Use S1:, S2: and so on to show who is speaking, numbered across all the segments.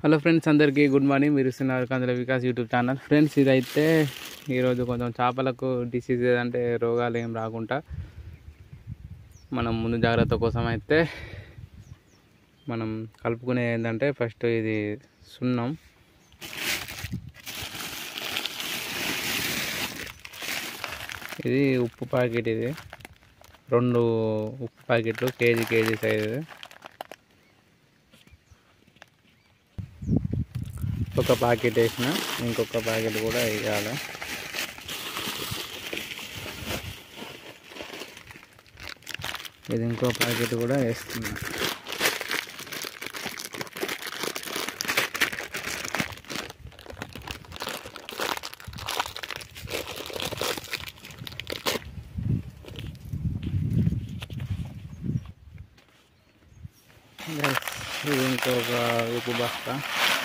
S1: Hello friends అందరికీ good morning మీరు ఇస్తున్నారు Kandula Vikas YouTube channel friends ఇదైతే ఈరోజు కొంచెం చేపలకు డిసీజ్ అంటే రోగాలు ఏం రాకుండా మనం ముందు జాగ్రత్త కోసం అయితే మనం కలుపుకునే ఏంటంటే ఫస్ట్ ఇది సున్నం ఇది ఉప్పు ప్యాకెట్ ఇది రెండు ఉప్పు ప్యాకెట్లు కేజీ కేజీ సైజు ఒక ప్యాకెట్ వేసిన ఇంకొక ప్యాకెట్ కూడా వేయాలి ఇది ఇంకో ప్యాకెట్ కూడా వేస్తున్నా Guys, ఇది ఇంకొక ఉప్పు బస్తా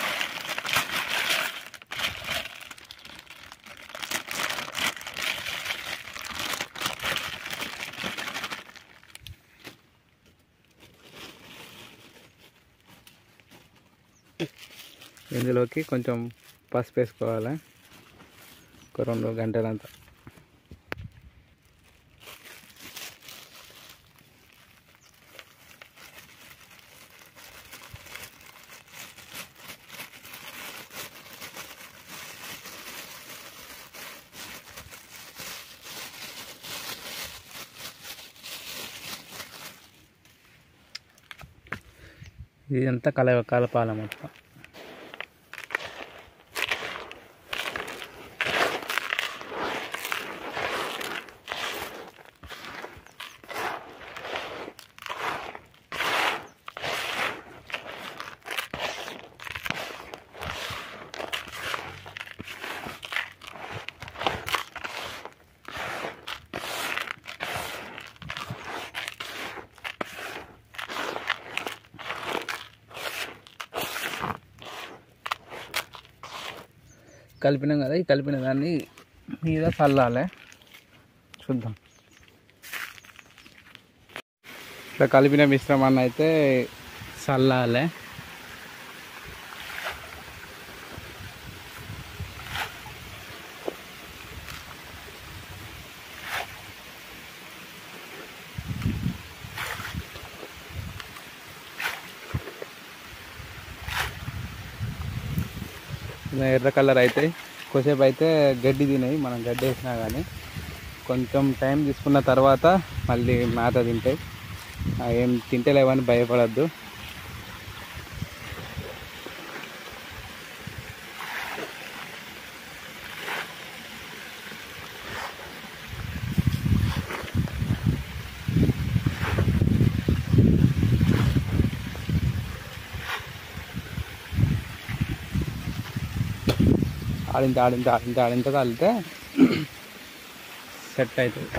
S1: ఇందులోకి కొంచెం పసుపు వేసుకోవాలి ఒక రెండు గంటలంతా ఇదంతా కల కలపాలి మొత్తం కలిపినాం కదా ఈ కలిపిన దాన్ని మీద చల్లాలి చూద్దాం ఇట్లా కలిపిన మిశ్రమాన్ని అయితే చల్లాలి ఎర్ర కలర్ అయితే కొద్దిసేపు అయితే గడ్డి తినాయి మనం గడ్డి వేసినా కానీ కొంచెం టైం తీసుకున్న తర్వాత మళ్ళీ మేత తింటాయి ఆ, ఏం తింటలేవని భయపడద్దు ఆడింత ఆడింత ఆడింత ఆడింత కలితే సెట్ అవుతుంది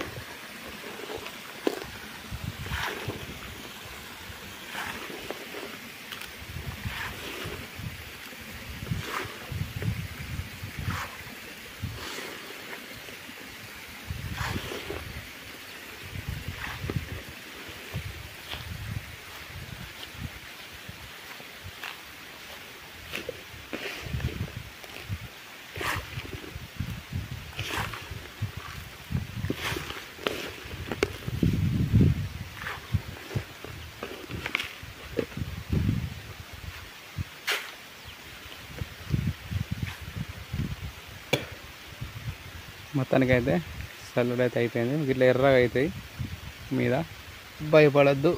S1: మొత్తానికి అయితే చల్లుడు అయితే అయిపోయింది ఇట్లా ఎర్రగా అవుతాయి మీద భయపడద్దు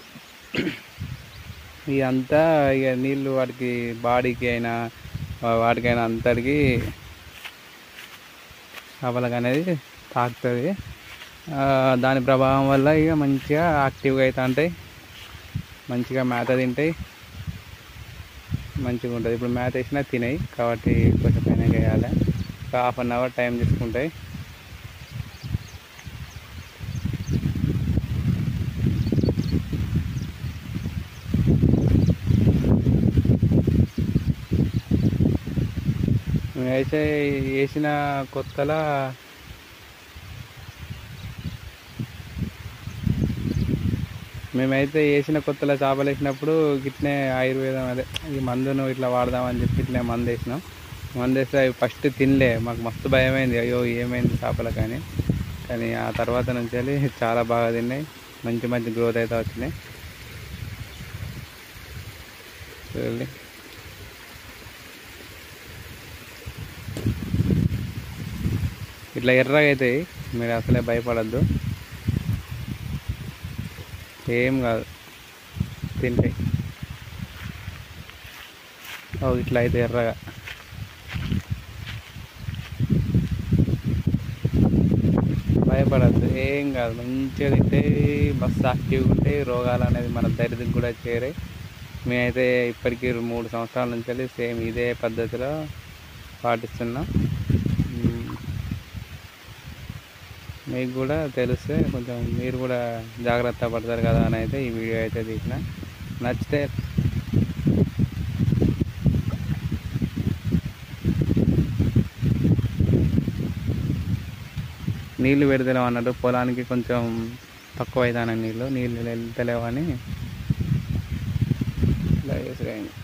S1: ఇదంతా ఇక నీళ్ళు వాటికి బాడీకి అయినా వా- వాటికైనా అంతటికి చేపలకు అనేది తాకుతుంది ఆ, దాని ప్రభావం వల్ల ఇక మంచిగా యాక్టివ్గా అవుతా ఉంటాయి మంచిగా మేత తింటాయి మంచిగా ఉంటుంది ఇప్పుడు మేత వేసినా తినాయి కాబట్టి కొంచెం పైన వేయాలి ఒక హాఫ్ అన్ అవర్ టైం తీసుకుంటాయి అయితే వేసిన కొత్తలా మేమైతే వేసిన కొత్తలో చేపలు వేసినప్పుడు గిట్నే ఆయుర్వేదం అదే ఈ మందును ఇట్లా వాడదామని చెప్పి ఇట్లా మందు వేసినాం మందు వేస్తే అవి ఫస్ట్ తినలే మాకు మస్తు భయమైంది అయ్యో ఏమైంది చేపలు కానీ కానీ ఆ తర్వాత నుంచి వెళ్ళి చాలా బాగా తిన్నాయి మంచి మంచి గ్రోత్ అయితే వచ్చినాయి చూడండి ఇట్లా ఎర్రగా అవుతాయి మీరు అసలే భయపడద్దు ఏం కాదు తింటాయి ఓ ఇట్లా అయితే ఎర్రగా భయపడద్దు ఏం కాదు మంచిగా తింటే మస్తు యాక్టివ్గా ఉంటాయి రోగాలు అనేది మన దరిద్రకు కూడా చేరాయి మేమైతే ఇప్పటికీ మూడు సంవత్సరాల నుంచి వెళ్ళి సేమ్ ఇదే పద్ధతిలో పాటిస్తున్నాం మ్మ్. మీకు కూడా తెలిస్తే కొంచెం మీరు కూడా జాగ్రత్త పడతారు కదా అని అయితే ఈ వీడియో అయితే తీసిన నచ్చితే నీళ్ళు పెడతలేవు అన్నట్టు పొలానికి కొంచెం తక్కువ అవుతాను నీళ్ళు నీళ్ళు వెళ్తలేవు అని ఇలా వేసేయండి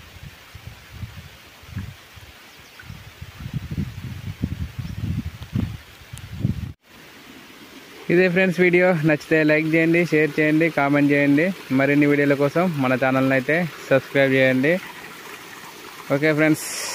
S1: ఇదే ఫ్రెండ్స్ వీడియో నచ్చితే లైక్ చేయండి షేర్ చేయండి కామెంట్ చేయండి మరిన్ని వీడియోల కోసం మన ఛానల్ని అయితే సబ్స్క్రైబ్ చేయండి ఓకే ఫ్రెండ్స్